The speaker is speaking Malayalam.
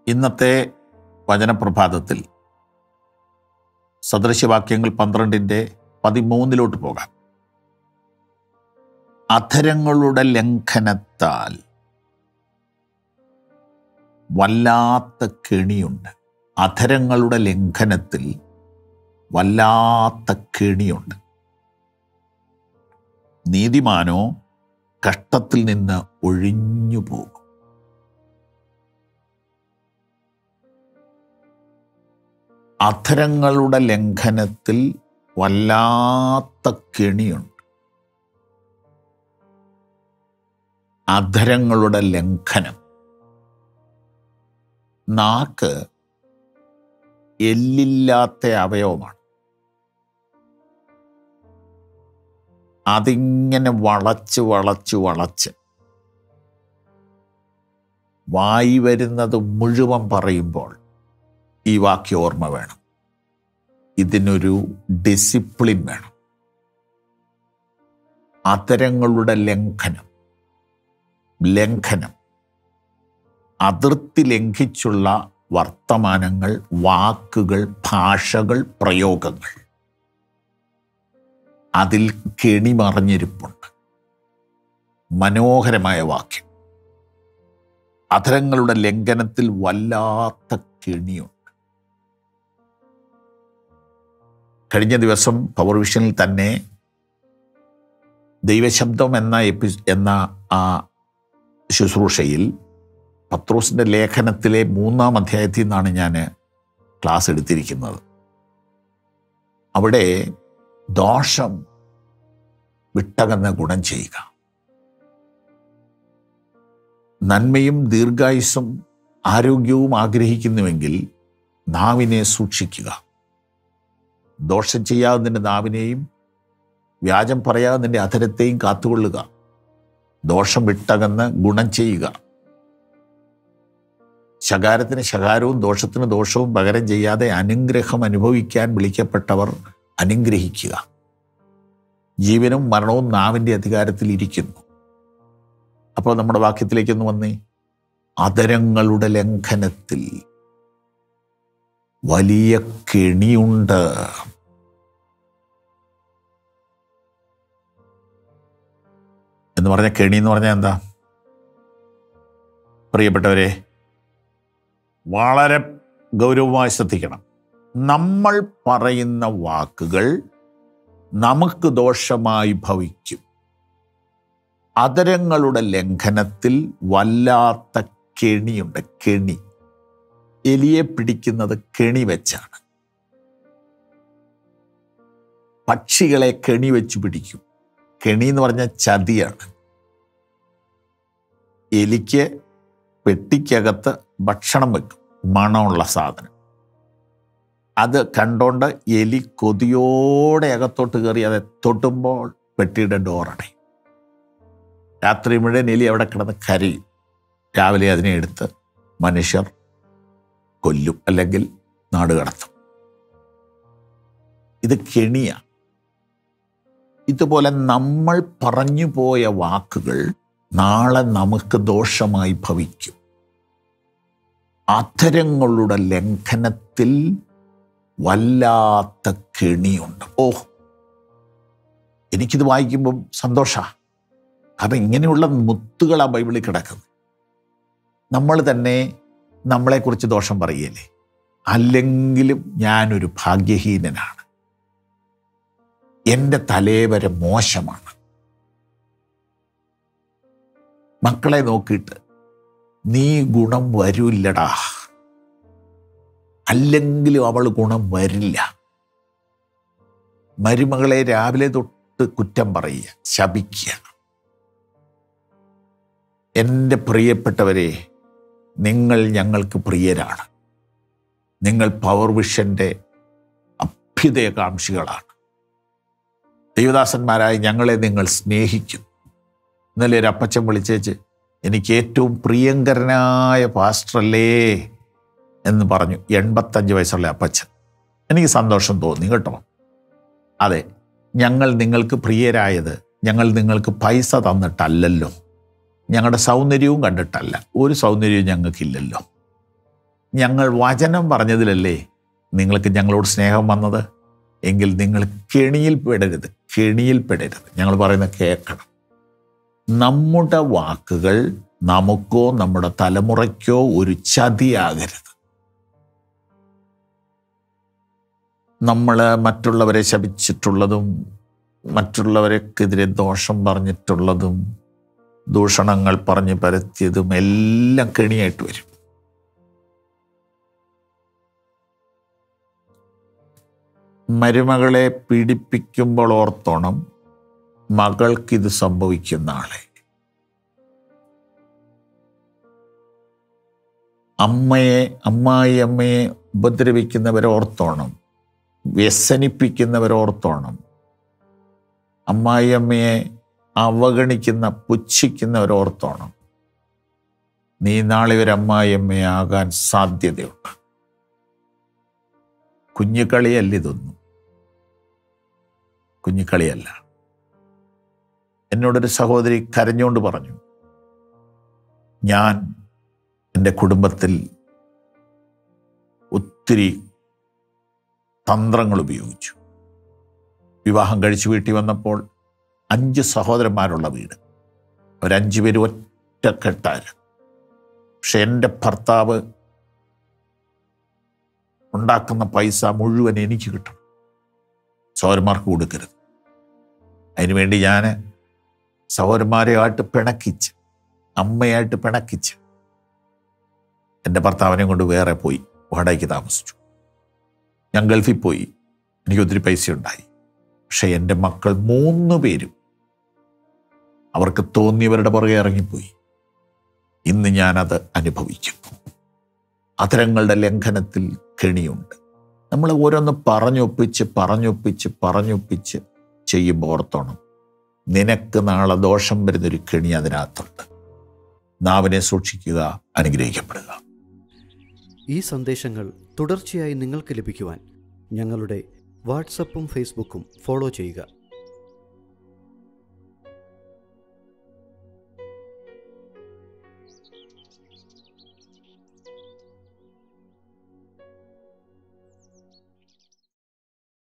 ഇന്നത്തെ വചനപ്രഭാതത്തിൽ സദൃശ്യവാക്യങ്ങൾ പന്ത്രണ്ടിൻ്റെ പതിമൂന്നിലോട്ട് പോകാം അധരങ്ങളുടെ ലംഘനത്താൽ വല്ലാത്ത കെണിയുണ്ട് അധരങ്ങളുടെ ലംഘനത്തിൽ വല്ലാത്ത കെണിയുണ്ട് നീതിമാനോ കഷ്ടത്തിൽ നിന്ന് ഒഴിഞ്ഞു പോകും അധരങ്ങളുടെ ലംഘനത്തിൽ വല്ലാത്ത കെണിയുണ്ട് അധരങ്ങളുടെ ലംഘനം നാക്ക് എല്ലില്ലാത്ത അവയവമാണ് അതിങ്ങനെ വളച്ച് വളച്ച് വളച്ച് വായി വരുന്നത് മുഴുവൻ പറയുമ്പോൾ ഈ വാക്യ ഓർമ്മ വേണം ഇതിനൊരു ഡിസിപ്ലിൻ വേണം അതരങ്ങളുടെ ലംഘനം ലംഘനം അതിർത്തി ലംഘിച്ചുള്ള വർത്തമാനങ്ങൾ വാക്കുകൾ ഭാഷകൾ പ്രയോഗങ്ങൾ അതിൽ കെണി മറിഞ്ഞിരിപ്പുണ്ട് മനോഹരമായ വാക്യം അധരങ്ങളുടെ ലംഘനത്തിൽ വല്ലാത്ത കെണിയുണ്ട് കഴിഞ്ഞ ദിവസം പവർ വിഷനിൽ തന്നെ ദൈവശബ്ദം എന്ന എപ്പി എന്ന ആ ശുശ്രൂഷയിൽ പത്രോസിൻ്റെ ലേഖനത്തിലെ മൂന്നാം അധ്യായത്തിൽ നിന്നാണ് ഞാൻ ക്ലാസ് എടുത്തിരിക്കുന്നത് അവിടെ ദോഷം വിട്ടകന്ന് ഗുണം ചെയ്യുക നന്മയും ദീർഘായുസ്സും ആരോഗ്യവും ആഗ്രഹിക്കുന്നുവെങ്കിൽ നാവിനെ സൂക്ഷിക്കുക ദോഷം ചെയ്യാതെ നിന്റെ നാവിനെയും വ്യാജം പറയാതെ നിന്റെ അധരത്തെയും കാത്തുകൊള്ളുക ദോഷം വിട്ടകന്ന് ഗുണം ചെയ്യുക ശകാരത്തിന് ശകാരവും ദോഷത്തിന് ദോഷവും പകരം ചെയ്യാതെ അനുഗ്രഹം അനുഭവിക്കാൻ വിളിക്കപ്പെട്ടവർ അനുഗ്രഹിക്കുക ജീവനും മരണവും നാവിൻ്റെ അധികാരത്തിൽ ഇരിക്കുന്നു അപ്പോൾ നമ്മുടെ വാക്യത്തിലേക്കൊന്ന് വന്നേ അതരങ്ങളുടെ ലംഘനത്തിൽ വലിയ കെണിയുണ്ട് എന്ന് പറഞ്ഞ കെണി എന്ന് പറഞ്ഞാൽ എന്താ പ്രിയപ്പെട്ടവരെ വളരെ ഗൗരവമായി ശ്രദ്ധിക്കണം നമ്മൾ പറയുന്ന വാക്കുകൾ നമുക്ക് ദോഷമായി ഭവിക്കും അതരങ്ങളുടെ ലംഘനത്തിൽ വല്ലാത്ത കെണിയുണ്ട് കെണി എലിയെ പിടിക്കുന്നത് കെണി വെച്ചാണ് പക്ഷികളെ കെണി വെച്ച് പിടിക്കും കെണി എന്ന് പറഞ്ഞ ചതിയാണ് എലിക്ക് പെട്ടിക്കകത്ത് ഭക്ഷണം വെക്കും മണമുള്ള സാധനം അത് കണ്ടോണ്ട് എലി കൊതിയോടെ അകത്തോട്ട് കയറി അത് തൊട്ടുമ്പോൾ പെട്ടിയുടെ ഡോറടയും രാത്രി മുഴുവൻ എലി അവിടെ കിടന്ന് കരയും രാവിലെ അതിനെ എടുത്ത് മനുഷ്യർ കൊല്ലും അല്ലെങ്കിൽ നാട് കടത്തും ഇത് കെണിയാണ് ഇതുപോലെ നമ്മൾ പറഞ്ഞു പോയ വാക്കുകൾ നാളെ നമുക്ക് ദോഷമായി ഭവിക്കും അധരങ്ങളുടെ ലംഘനത്തിൽ വല്ലാത്ത കെണിയുണ്ട് ഓ എനിക്കിത് വായിക്കുമ്പം സന്തോഷമാണ് കാരണം ഇങ്ങനെയുള്ള മുത്തുകൾ ആ ബൈബിളിൽ കിടക്കുന്നത് നമ്മൾ തന്നെ നമ്മളെക്കുറിച്ച് ദോഷം പറയല്ലേ അല്ലെങ്കിലും ഞാനൊരു ഭാഗ്യഹീനനാണ് എൻ്റെ തലേവരെ മോശമാണ് മക്കളെ നോക്കിയിട്ട് നീ ഗുണം വരില്ലടാ അല്ലെങ്കിലും അവൾ ഗുണം വരില്ല മരുമകളെ രാവിലെ തൊട്ട് കുറ്റം പറയുക ശപിക്കുക എൻ്റെ പ്രിയപ്പെട്ടവരെ നിങ്ങൾ ഞങ്ങൾക്ക് പ്രിയരാണ് നിങ്ങൾ പവർ വിഷൻ്റെ അഭ്യുദയകാംക്ഷികളാണ് ദൈവദാസന്മാരായ ഞങ്ങളെ നിങ്ങൾ സ്നേഹിക്കുന്നു ഇന്നലെ ഒരു അപ്പച്ചൻ വിളിച്ചേച്ച് എനിക്ക് ഏറ്റവും പ്രിയങ്കരനായ പാസ്റ്ററല്ലേ എന്ന് പറഞ്ഞു എൺപത്തഞ്ച് വയസ്സുള്ള അപ്പച്ചൻ എനിക്ക് സന്തോഷം തോന്നി കേട്ടോ അതെ ഞങ്ങൾ നിങ്ങൾക്ക് പ്രിയരായത് ഞങ്ങൾ നിങ്ങൾക്ക് പൈസ തന്നിട്ടല്ലല്ലോ ഞങ്ങളുടെ സൗന്ദര്യവും കണ്ടിട്ടല്ല ഒരു സൗന്ദര്യവും ഞങ്ങൾക്കില്ലല്ലോ ഞങ്ങൾ വചനം പറഞ്ഞതിലല്ലേ നിങ്ങൾക്ക് ഞങ്ങളോട് സ്നേഹം വന്നത് എങ്കിൽ നിങ്ങൾ കെണിയിൽ പെടരുത് കെണിയിൽ പെടരുത് ഞങ്ങൾ പറയുന്നത് കേൾക്കണം നമ്മുടെ വാക്കുകൾ നമുക്കോ നമ്മുടെ തലമുറയ്ക്കോ ഒരു ചതിയാകരുത് നമ്മൾ മറ്റുള്ളവരെ ശപിച്ചിട്ടുള്ളതും മറ്റുള്ളവർക്കെതിരെ ദോഷം പറഞ്ഞിട്ടുള്ളതും ദൂഷണങ്ങൾ പറഞ്ഞ് പരത്തിയതും എല്ലാം കെണിയായിട്ട് വരും മരുമകളെ പീഡിപ്പിക്കുമ്പോൾ ഓർത്തോണം മകൾക്കിത് സംഭവിക്കുന്ന ആളെ അമ്മയെ അമ്മായി അമ്മയെ ഉപദ്രവിക്കുന്നവരോർത്തോണം വ്യസനിപ്പിക്കുന്നവരോർത്തോണം അമ്മായി അമ്മയെ അവഗണിക്കുന്ന പുച്ഛിക്കുന്നവരോർത്തോണം നീ നാളെ ഒരു അമ്മായി അമ്മയാകാൻ സാധ്യതയുണ്ട് കുഞ്ഞുകളിയല്ല ഇതൊന്നും കുഞ്ഞുകളിയല്ല എന്നോടൊരു സഹോദരി കരഞ്ഞുകൊണ്ട് പറഞ്ഞു ഞാൻ എൻ്റെ കുടുംബത്തിൽ ഒത്തിരി തന്ത്രങ്ങൾ ഉപയോഗിച്ചു വിവാഹം കഴിച്ചു വീട്ടിൽ വന്നപ്പോൾ അഞ്ച് സഹോദരന്മാരുള്ള വീട് ഒരഞ്ചു പേര് ഒറ്റക്കെട്ടാര് പക്ഷെ എൻ്റെ ഭർത്താവ് ഉണ്ടാക്കുന്ന പൈസ മുഴുവൻ എനിക്ക് കിട്ടണം സഹോദരന്മാർക്ക് കൊടുക്കരുത് അതിനുവേണ്ടി ഞാൻ സഹോദരന്മാരെയായിട്ട് പിണക്കിച്ച് അമ്മയായിട്ട് പിണക്കിച്ച് എൻ്റെ ഭർത്താവിനെ കൊണ്ട് വേറെ പോയി വാടകയ്ക്ക് താമസിച്ചു ഞാൻ ഗൾഫിൽ പോയി എനിക്ക് ഒത്തിരി പൈസ ഉണ്ടായി പക്ഷെ എൻ്റെ മക്കൾ മൂന്ന് പേരും അവർക്ക് തോന്നിയവരുടെ പുറകെ ഇറങ്ങിപ്പോയി ഇന്ന് ഞാനത് അനുഭവിക്കുന്നു അത്തരങ്ങളുടെ ലംഘനത്തിൽ കെണിയുണ്ട് നമ്മൾ ഓരോന്ന് പറഞ്ഞൊപ്പിച്ച് പറഞ്ഞൊപ്പിച്ച് പറഞ്ഞൊപ്പിച്ച് ചെയ്യുമ്പോൾ ഓർത്തോണം നിനക്ക് നാളെ ദോഷം വരുന്നൊരു കെണി അതിനകത്തുണ്ട് നാവിനെ സൂക്ഷിക്കുക അനുഗ്രഹിക്കപ്പെടുക ഈ സന്ദേശങ്ങൾ തുടർച്ചയായി നിങ്ങൾക്ക് ലഭിക്കുവാൻ ഞങ്ങളുടെ വാട്സപ്പും ഫേസ്ബുക്കും ഫോളോ ചെയ്യുക